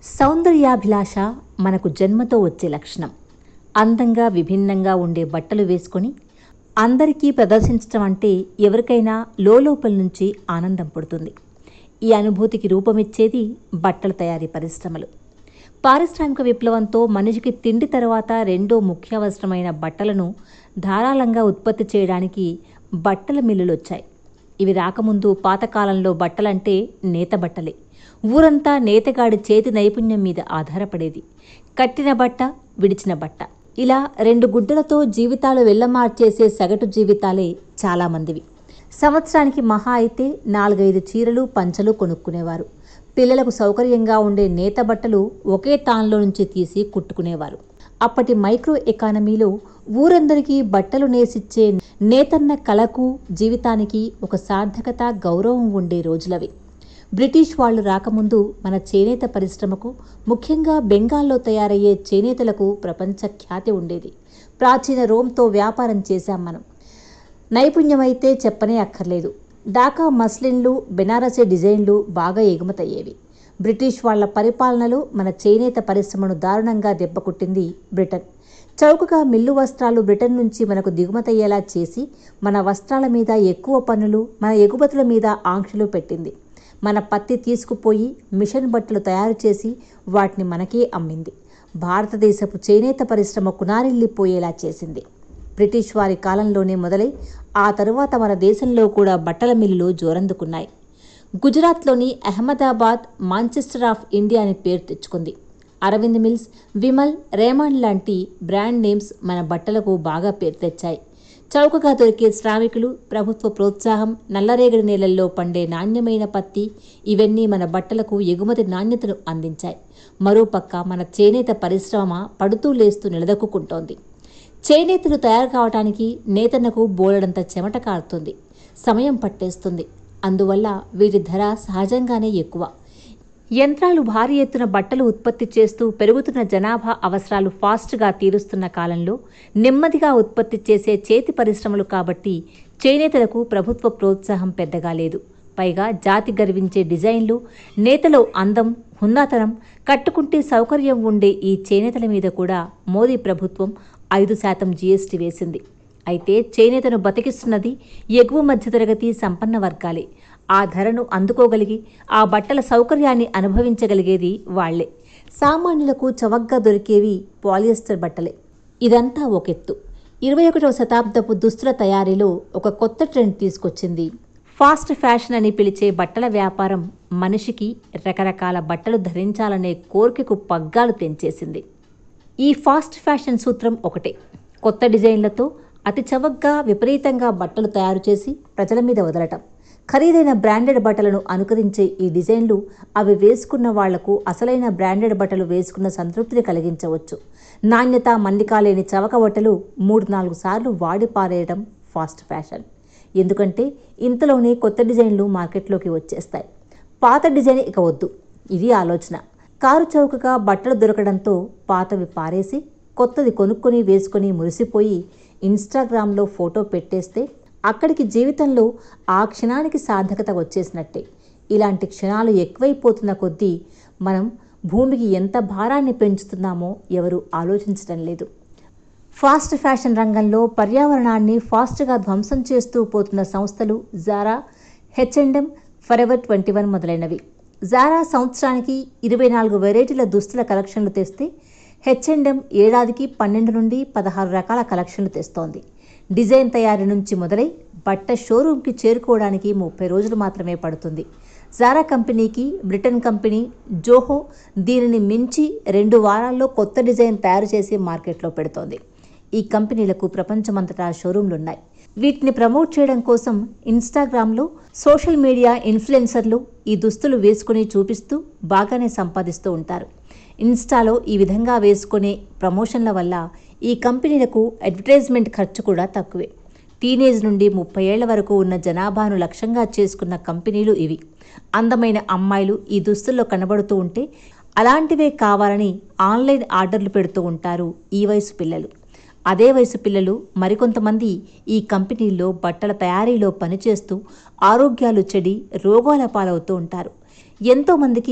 సౌందర్యాభిలాష మనకు జన్మతో వచ్చే లక్షణం అందంగా విభిన్నంగా ఉండే బట్టలు వేసుకొని అందరికీ ప్రదర్శించడం అంటే ఎవరికైనా లోపల నుంచి ఆనందం పుడుతుంది ఈ అనుభూతికి రూపమిచ్చేది బట్టల తయారీ పరిశ్రమలు పారిశ్రామిక విప్లవంతో మనిషికి తిండి తర్వాత రెండో ముఖ్య అవసరమైన బట్టలను ధారాళంగా ఉత్పత్తి చేయడానికి బట్టల మిల్లులు వచ్చాయి ఇవి రాకముందు పాతకాలంలో బట్టలంటే నేత బట్టలే ఊరంతా నేతగాడి చేతి నైపుణ్యం మీద ఆధారపడేది కట్టిన బట్ట విడిచిన బట్ట ఇలా రెండు గుడ్డలతో జీవితాలు వెళ్ళమార్చేసే సగటు జీవితాలే చాలామందివి సంవత్సరానికి మహా అయితే నాలుగైదు చీరలు పంచలు కొనుక్కునేవారు పిల్లలకు సౌకర్యంగా ఉండే నేత బట్టలు ఒకే తాన్లో నుంచి తీసి కుట్టుకునేవారు అప్పటి మైక్రో ఎకానమీలో ఊరందరికీ బట్టలు నేసిచ్చే నేతన్న కళకు జీవితానికి ఒక సార్థకత గౌరవం ఉండే రోజులవి బ్రిటిష్ వాళ్ళు రాకముందు మన చేనేత పరిశ్రమకు ముఖ్యంగా బెంగాల్లో తయారయ్యే చేనేతలకు ప్రపంచ ఖ్యాతి ఉండేది ప్రాచీన రోమ్తో వ్యాపారం చేశాం మనం నైపుణ్యమైతే చెప్పనే అక్కర్లేదు ఢాకా మస్లిన్లు బెనారసీ డిజైన్లు బాగా ఎగుమతయ్యేవి బ్రిటిష్ వాళ్ళ పరిపాలనలో మన చేనేత పరిశ్రమను దారుణంగా దెబ్బకొట్టింది బ్రిటన్ చౌకగా మిల్లు వస్త్రాలు బ్రిటన్ నుంచి మనకు దిగుమతయ్యేలా చేసి మన వస్త్రాల మీద ఎక్కువ పన్నులు మన ఎగుమతుల మీద ఆంక్షలు పెట్టింది మన పత్తి తీసుకుపోయి మిషన్ బట్టలు తయారు చేసి వాటిని మనకే అమ్మింది భారతదేశపు చేనేత పరిశ్రమ కునారిల్లిపోయేలా చేసింది బ్రిటిష్ వారి కాలంలోనే మొదలై ఆ తరువాత మన దేశంలో కూడా బట్టల మిల్లులు జోరందుకున్నాయి గుజరాత్లోని అహ్మదాబాద్ మాంచెస్టర్ ఆఫ్ ఇండియా అని పేరు తెచ్చుకుంది అరవింద్ మిల్స్ విమల్ రేమాండ్ లాంటి బ్రాండ్ నేమ్స్ మన బట్టలకు బాగా పేరు తెచ్చాయి చౌకగా దొరికే శ్రామికులు ప్రభుత్వ ప్రోత్సాహం నల్లరేగడి నేలల్లో పండే నాణ్యమైన పత్తి ఇవన్నీ మన బట్టలకు ఎగుమతి నాణ్యతను అందించాయి మరోపక్క మన చేనేత పరిశ్రమ పడుతూ లేస్తూ నిలదొక్కుంటోంది చేనేతలు తయారు కావటానికి నేతన్నకు బోలెడంత చెమట కారుతుంది సమయం పట్టేస్తుంది అందువల్ల వీటి ధర సహజంగానే ఎక్కువ యంత్రాలు భారీ ఎత్తున బట్టలు ఉత్పత్తి చేస్తూ పెరుగుతున్న జనాభా అవసరాలు ఫాస్ట్గా తీరుస్తున్న కాలంలో నెమ్మదిగా ఉత్పత్తి చేసే చేతి పరిశ్రమలు కాబట్టి చేనేతలకు ప్రభుత్వ ప్రోత్సాహం పెద్దగా లేదు పైగా జాతి గర్వించే డిజైన్లు నేతలో అందం హుందాతనం కట్టుకుంటే సౌకర్యం ఉండే ఈ చేనేతల మీద కూడా మోదీ ప్రభుత్వం ఐదు శాతం జీఎస్టీ వేసింది అయితే చేనేతను బతికిస్తున్నది ఎగువ మధ్యతరగతి సంపన్న వర్గాలే ఆ ధరను అందుకోగలిగి ఆ బట్టల సౌకర్యాన్ని అనుభవించగలిగేది వాళ్లే సామాన్యులకు చవగ్గా దొరికేవి పాలియస్టర్ బట్టలే ఇదంతా ఒకెత్తు ఇరవై ఒకటవ శతాబ్దపు దుస్తుల తయారీలో ఒక కొత్త ట్రెండ్ తీసుకొచ్చింది ఫాస్ట్ ఫ్యాషన్ అని పిలిచే బట్టల వ్యాపారం మనిషికి రకరకాల బట్టలు ధరించాలనే కోరికకు పగ్గాలు తెంచేసింది ఈ ఫాస్ట్ ఫ్యాషన్ సూత్రం ఒకటే కొత్త డిజైన్లతో అతి చవకగా విపరీతంగా బట్టలు తయారు చేసి ప్రజల మీద వదలటం ఖరీదైన బ్రాండెడ్ బట్టలను అనుకరించే ఈ డిజైన్లు అవి వేసుకున్న వాళ్లకు అసలైన బ్రాండెడ్ బట్టలు వేసుకున్న సంతృప్తిని కలిగించవచ్చు నాణ్యత మన్నిక లేని చవక బట్టలు మూడు నాలుగు సార్లు వాడి పారేయడం ఫాస్ట్ ఫ్యాషన్ ఎందుకంటే ఇంతలోనే కొత్త డిజైన్లు మార్కెట్లోకి వచ్చేస్తాయి పాత డిజైన్ ఇక వద్దు ఇది ఆలోచన కారు చౌకగా బట్టలు దొరకడంతో పాతవి పారేసి కొత్తది కొనుక్కొని వేసుకొని మురిసిపోయి ఇన్స్టాగ్రామ్లో ఫోటో పెట్టేస్తే అక్కడికి జీవితంలో ఆ క్షణానికి సార్థకత వచ్చేసినట్టే ఇలాంటి క్షణాలు ఎక్కువైపోతున్న కొద్దీ మనం భూమికి ఎంత భారాన్ని పెంచుతున్నామో ఎవరు ఆలోచించడం లేదు ఫాస్ట్ ఫ్యాషన్ రంగంలో పర్యావరణాన్ని ఫాస్ట్గా ధ్వంసం చేస్తూ పోతున్న సంస్థలు Zara H and M forever twenty one మొదలైనవి జారా సంవత్సరానికి ఇరవై నాలుగు వెరైటీల దుస్తుల కలెక్షన్లు తెస్తే హెచ్ఎండ్ఎం ఏడాదికి పన్నెండు నుండి పదహారు రకాల కలెక్షన్లు తెస్తోంది డిజైన్ తయారీ నుంచి మొదలై బట్ట షోరూమ్కి చేరుకోవడానికి ముప్పై రోజులు మాత్రమే పడుతుంది జారా కంపెనీకి బ్రిటన్ కంపెనీ జోహో దీనిని మించి రెండు వారాల్లో కొత్త డిజైన్ తయారు చేసి మార్కెట్లో పెడుతోంది ఈ కంపెనీలకు ప్రపంచమంతటా షోరూంలున్నాయి వీటిని ప్రమోట్ చేయడం కోసం ఇన్స్టాగ్రామ్లో సోషల్ మీడియా ఇన్ఫ్లుయెన్సర్లు ఈ దుస్తులు వేసుకుని చూపిస్తూ బాగానే సంపాదిస్తూ ఉంటారు ఇన్స్టాలో ఈ విధంగా వేసుకునే ప్రమోషన్ల వల్ల ఈ కంపెనీలకు అడ్వర్టైజ్మెంట్ ఖర్చు కూడా తక్కువే టీనేజ్ నుండి ముప్పై ఏళ్ల వరకు ఉన్న జనాభాను లక్ష్యంగా చేసుకున్న కంపెనీలు ఇవి అందమైన అమ్మాయిలు ఈ దుస్తుల్లో కనబడుతూ ఉంటే అలాంటివే కావాలని ఆన్లైన్ ఆర్డర్లు పెడుతూ ఉంటారు ఈ వయసు పిల్లలు అదే వయసు పిల్లలు మరికొంతమంది ఈ కంపెనీల్లో బట్టల తయారీలో పనిచేస్తూ ఆరోగ్యాలు చెడి రోగాల పాలవుతూ ఉంటారు ఎంతోమందికి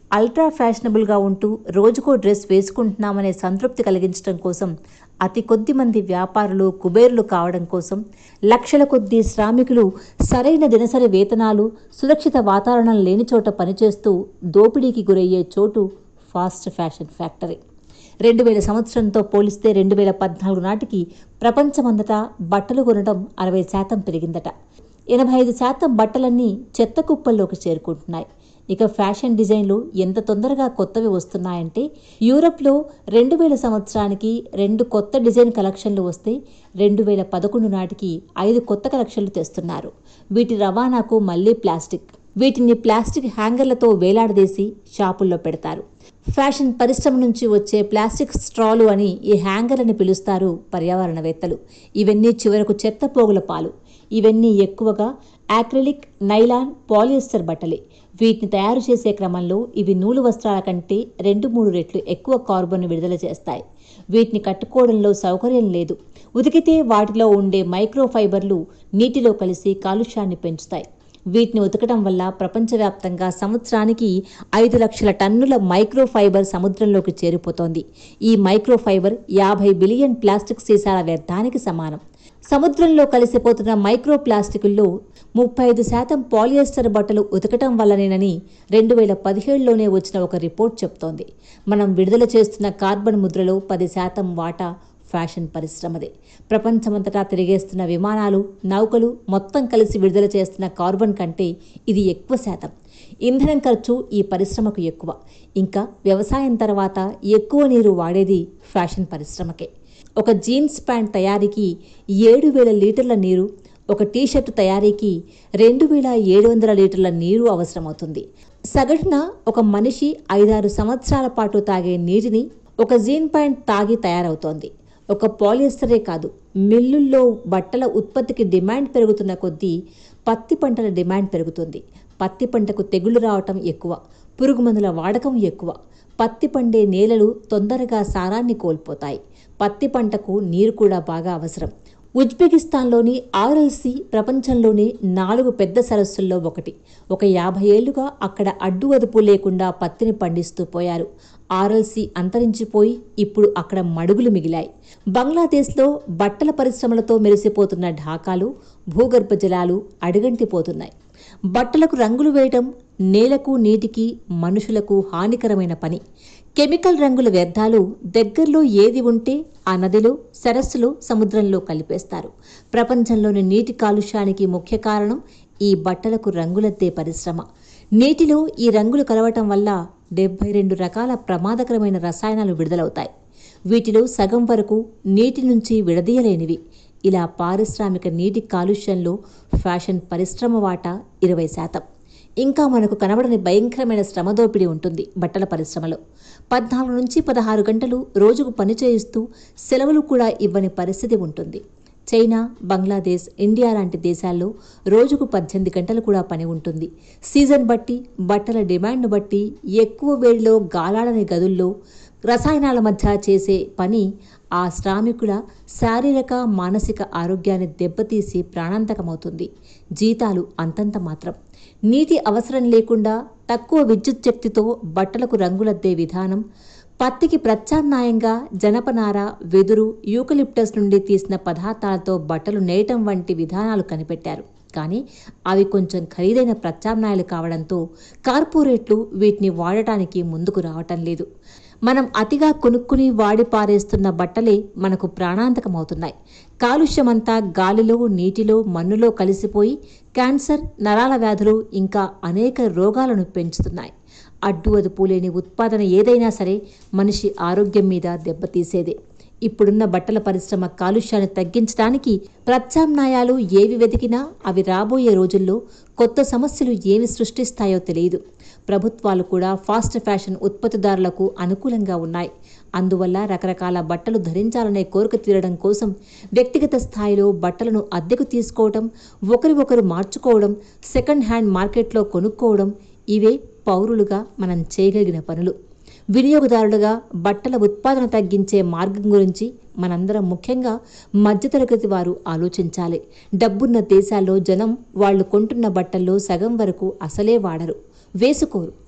అల్ట్రా ఫ్యాషనబుల్గా ఉంటూ రోజుకో డ్రెస్ వేసుకుంటున్నామనే సంతృప్తి కలిగించడం కోసం అతి కొద్ది మంది వ్యాపారులు కుబేరులు కావడం కోసం లక్షల కొద్దీ శ్రామికులు సరైన దినసరి వేతనాలు సురక్షిత వాతావరణం లేని చోట పనిచేస్తూ దోపిడీకి గురయ్యే చోటు ఫాస్ట్ ఫ్యాషన్ ఫ్యాక్టరీ రెండు వేల సంవత్సరంతో పోలిస్తే రెండు వేల పద్నాలుగు నాటికి ప్రపంచమంతటా బట్టలు కొనడం అరవై శాతం పెరిగిందట ఎనభై ఐదు శాతం బట్టలన్నీ చెత్త కుప్పల్లోకి చేరుకుంటున్నాయి ఇక ఫ్యాషన్ డిజైన్లు ఎంత తొందరగా కొత్తవి వస్తున్నాయంటే యూరప్లో రెండు వేల సంవత్సరానికి రెండు కొత్త డిజైన్ కలెక్షన్లు వస్తే రెండు వేల పదకొండు నాటికి ఐదు కొత్త కలెక్షన్లు తెస్తున్నారు వీటి రవాణాకు మళ్ళీ ప్లాస్టిక్ వీటిని ప్లాస్టిక్ హ్యాంగర్లతో వేలాడదీసి షాపుల్లో పెడతారు ఫ్యాషన్ పరిశ్రమ నుంచి వచ్చే ప్లాస్టిక్ స్ట్రాలు అని ఈ హ్యాంగర్లని పిలుస్తారు పర్యావరణవేత్తలు ఇవన్నీ చివరకు చెత్త పోగుల పాలు ఇవన్నీ ఎక్కువగా యాక్రిలిక్ నైలాన్ పాలియస్టర్ బట్టలే వీటిని తయారు చేసే క్రమంలో ఇవి నూలు వస్త్రాల కంటే రెండు మూడు రెట్లు ఎక్కువ కార్బన్ విడుదల చేస్తాయి వీటిని కట్టుకోవడంలో సౌకర్యం లేదు ఉతికితే వాటిలో ఉండే మైక్రో ఫైబర్లు నీటిలో కలిసి కాలుష్యాన్ని పెంచుతాయి వీటిని ఉతకడం వల్ల ప్రపంచవ్యాప్తంగా సంవత్సరానికి ఐదు లక్షల టన్నుల మైక్రో ఫైబర్ సముద్రంలోకి చేరిపోతోంది ఈ మైక్రో ఫైబర్ యాభై బిలియన్ ప్లాస్టిక్ సీసాల వ్యర్థానికి సమానం సముద్రంలో కలిసిపోతున్న మైక్రో ప్లాస్టికుల్లో ముప్పై ఐదు శాతం పాలియస్టర్ బట్టలు ఉతకటం వల్లనేనని రెండు వేల పదిహేడులోనే వచ్చిన ఒక రిపోర్ట్ చెప్తోంది మనం విడుదల చేస్తున్న కార్బన్ ముద్రలో పది శాతం వాటా ఫ్యాషన్ పరిశ్రమదే ప్రపంచమంతటా తిరిగేస్తున్న విమానాలు నౌకలు మొత్తం కలిసి విడుదల చేస్తున్న కార్బన్ కంటే ఇది ఎక్కువ శాతం ఇంధనం ఖర్చు ఈ పరిశ్రమకు ఎక్కువ ఇంకా వ్యవసాయం తర్వాత ఎక్కువ నీరు వాడేది ఫ్యాషన్ పరిశ్రమకే ఒక జీన్స్ ప్యాంట్ తయారీకి ఏడు వేల లీటర్ల నీరు ఒక టీషర్టు తయారీకి రెండు వేల ఏడు వందల లీటర్ల నీరు అవసరమవుతుంది సగటున ఒక మనిషి ఐదారు సంవత్సరాల పాటు తాగే నీటిని ఒక జీన్ ప్యాంట్ తాగి తయారవుతోంది ఒక పాలియస్టరే కాదు మిల్లుల్లో బట్టల ఉత్పత్తికి డిమాండ్ పెరుగుతున్న కొద్దీ పత్తి పంటల డిమాండ్ పెరుగుతుంది పత్తి పంటకు తెగుళ్లు రావటం ఎక్కువ పురుగు మందుల వాడకం ఎక్కువ పత్తి పండే నేలలు తొందరగా సారాన్ని కోల్పోతాయి పత్తి పంటకు నీరు కూడా బాగా అవసరం ఉజ్బెకిస్తాన్లోని ఆర్ఎల్సి ప్రపంచంలోనే నాలుగు పెద్ద సరస్సుల్లో ఒకటి ఒక యాభై ఏళ్లుగా అక్కడ అడ్డు అదుపు లేకుండా పత్తిని పండిస్తూ పోయారు ఆర్ఎల్సి అంతరించిపోయి ఇప్పుడు అక్కడ మడుగులు మిగిలాయి బంగ్లాదేశ్లో బట్టల పరిశ్రమలతో మెరిసిపోతున్న ఢాకాలు భూగర్భ జలాలు అడుగంటిపోతున్నాయి బట్టలకు రంగులు వేయటం నేలకు నీటికి మనుషులకు హానికరమైన పని కెమికల్ రంగుల వ్యర్థాలు దగ్గరలో ఏది ఉంటే ఆ నదిలో సరస్సులో సముద్రంలో కలిపేస్తారు ప్రపంచంలోని నీటి కాలుష్యానికి ముఖ్య కారణం ఈ బట్టలకు రంగులద్దే పరిశ్రమ నీటిలో ఈ రంగులు కలవటం వల్ల డెబ్బై రెండు రకాల ప్రమాదకరమైన రసాయనాలు విడుదలవుతాయి వీటిలో సగం వరకు నీటి నుంచి విడదీయలేనివి ఇలా పారిశ్రామిక నీటి కాలుష్యంలో ఫ్యాషన్ పరిశ్రమ వాటా ఇరవై శాతం ఇంకా మనకు కనబడని భయంకరమైన శ్రమ దోపిడీ ఉంటుంది బట్టల పరిశ్రమలో పద్నాలుగు నుంచి పదహారు గంటలు రోజుకు పని చేయిస్తూ సెలవులు కూడా ఇవ్వని పరిస్థితి ఉంటుంది చైనా బంగ్లాదేశ్ ఇండియా లాంటి దేశాల్లో రోజుకు పద్దెనిమిది గంటలు కూడా పని ఉంటుంది సీజన్ బట్టి బట్టల డిమాండ్ను బట్టి ఎక్కువ వేడిలో గాలాడని గదుల్లో రసాయనాల మధ్య చేసే పని ఆ శ్రామికుల శారీరక మానసిక ఆరోగ్యాన్ని దెబ్బతీసి ప్రాణాంతకమవుతుంది జీతాలు అంతంత మాత్రం నీటి అవసరం లేకుండా తక్కువ విద్యుత్ శక్తితో బట్టలకు రంగులద్దే విధానం పత్తికి ప్రత్యామ్నాయంగా జనపనార వెదురు యూకలిప్టస్ నుండి తీసిన పదార్థాలతో బట్టలు నేయటం వంటి విధానాలు కనిపెట్టారు కానీ అవి కొంచెం ఖరీదైన ప్రత్యామ్నాయాలు కావడంతో కార్పొరేట్లు వీటిని వాడటానికి ముందుకు రావటం లేదు మనం అతిగా కొనుక్కుని వాడి పారేస్తున్న బట్టలే మనకు ప్రాణాంతకమవుతున్నాయి కాలుష్యమంతా గాలిలో నీటిలో మన్నులో కలిసిపోయి క్యాన్సర్ నరాల వ్యాధులు ఇంకా అనేక రోగాలను పెంచుతున్నాయి అడ్డు అదుపు లేని ఉత్పాదన ఏదైనా సరే మనిషి ఆరోగ్యం మీద దెబ్బతీసేదే ఇప్పుడున్న బట్టల పరిశ్రమ కాలుష్యాన్ని తగ్గించడానికి ప్రత్యామ్నాయాలు ఏవి వెతికినా అవి రాబోయే రోజుల్లో కొత్త సమస్యలు ఏమి సృష్టిస్తాయో తెలియదు ప్రభుత్వాలు కూడా ఫాస్ట్ ఫ్యాషన్ ఉత్పత్తిదారులకు అనుకూలంగా ఉన్నాయి అందువల్ల రకరకాల బట్టలు ధరించాలనే కోరిక తీరడం కోసం వ్యక్తిగత స్థాయిలో బట్టలను అద్దెకు తీసుకోవడం ఒకరి ఒకరు మార్చుకోవడం సెకండ్ హ్యాండ్ మార్కెట్లో కొనుక్కోవడం ఇవే పౌరులుగా మనం చేయగలిగిన పనులు వినియోగదారులుగా బట్టల ఉత్పాదన తగ్గించే మార్గం గురించి మనందరం ముఖ్యంగా మధ్యతరగతి వారు ఆలోచించాలి డబ్బున్న దేశాల్లో జనం వాళ్ళు కొంటున్న బట్టల్లో సగం వరకు అసలే వాడరు వేసుకోరు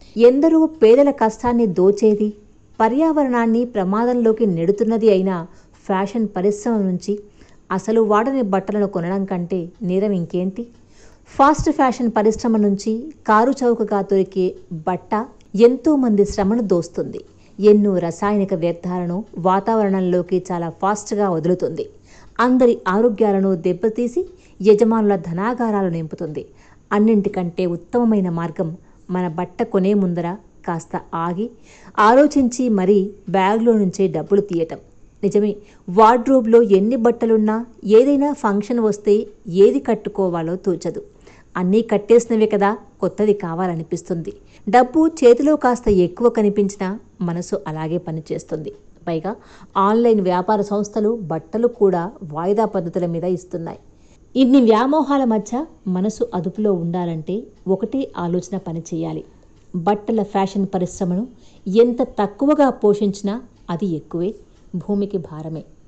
ఎందరో పేదల కష్టాన్ని దోచేది పర్యావరణాన్ని ప్రమాదంలోకి నెడుతున్నది అయిన ఫ్యాషన్ పరిశ్రమ నుంచి అసలు వాడని బట్టలను కొనడం కంటే నేరం ఇంకేంటి ఫాస్ట్ ఫ్యాషన్ పరిశ్రమ నుంచి కారు చౌకగా దొరికే బట్ట ఎంతోమంది శ్రమను దోస్తుంది ఎన్నో రసాయనిక వ్యర్థాలను వాతావరణంలోకి చాలా ఫాస్ట్గా వదులుతుంది అందరి ఆరోగ్యాలను దెబ్బతీసి యజమానుల ధనాగారాలు నింపుతుంది అన్నింటికంటే ఉత్తమమైన మార్గం మన బట్ట కొనే ముందర కాస్త ఆగి ఆలోచించి మరీ బ్యాగ్లో నుంచే డబ్బులు తీయటం నిజమే వార్డ్రోబ్లో ఎన్ని బట్టలున్నా ఏదైనా ఫంక్షన్ వస్తే ఏది కట్టుకోవాలో తోచదు అన్నీ కట్టేసినవే కదా కొత్తది కావాలనిపిస్తుంది డబ్బు చేతిలో కాస్త ఎక్కువ కనిపించినా మనసు అలాగే పనిచేస్తుంది పైగా ఆన్లైన్ వ్యాపార సంస్థలు బట్టలు కూడా వాయిదా పద్ధతుల మీద ఇస్తున్నాయి ఇన్ని వ్యామోహాల మధ్య మనసు అదుపులో ఉండాలంటే ఒకటే ఆలోచన పని చేయాలి బట్టల ఫ్యాషన్ పరిశ్రమను ఎంత తక్కువగా పోషించినా అది ఎక్కువే భూమికి భారమే